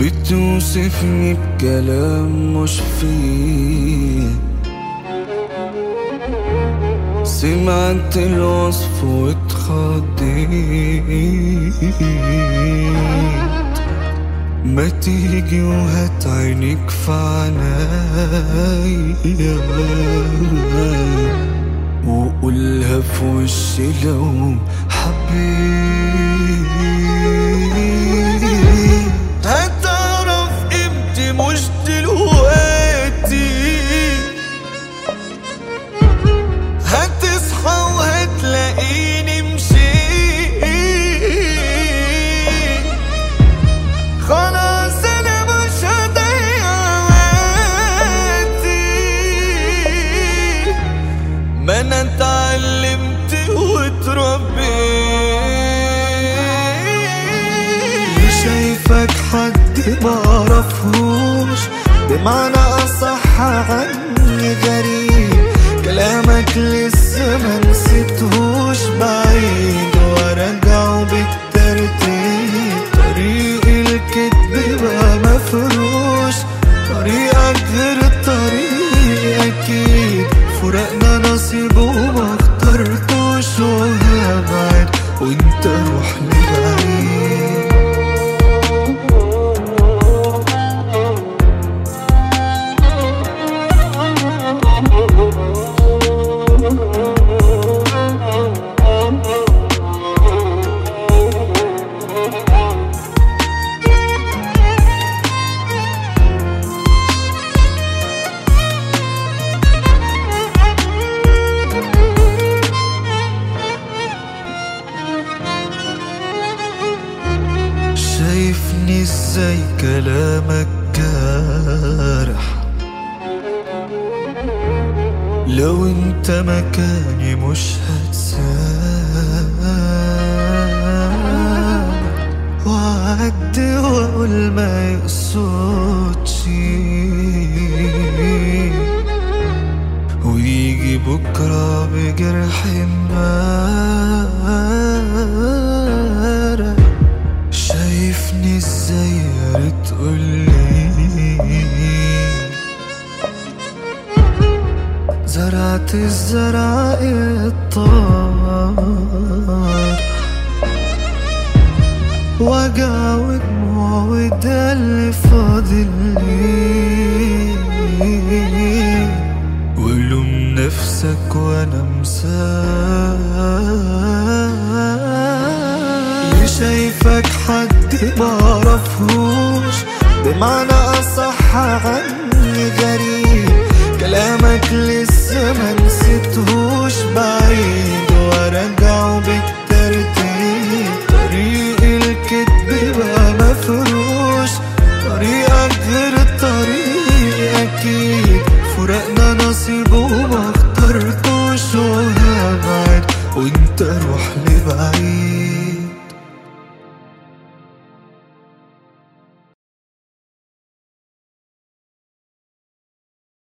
بتوصفني بكلام مش فيه سمعت الوصف واتخضيت ما تيجي وهات عينيك في عنايا وقولها في وشي لو حبيت هتعرف امتى مش دلوقتي هتصحى وهتلاقيني مشيت خلاص انا مش هضيع وقتي ما انا اتعلمت واتربيت شايفك حد معرفهوش بمعنى اصح عني غريب كلامك لسه ما نسيتهوش بعيد وارجعه بالترتيب طريق الكدب بقى مفروش طريقك غير الطريق اكيد فراقنا نصيب وما اخترتوش وهبعد وانت روح لبعيد شايفني ازاي كلامك جارح لو انت مكاني مش هتسامح وعدي واقول ما يقصدش ويجي بكرة بجرح امبارح شايفني ازاي يا ريت تقولي زرعت الزرع الطار وجع ودموع وده اللي فاضل لي ولوم نفسك وانا مسافر شايفك حد معرفهوش بمعنى اصح عني غريب كلامك لسه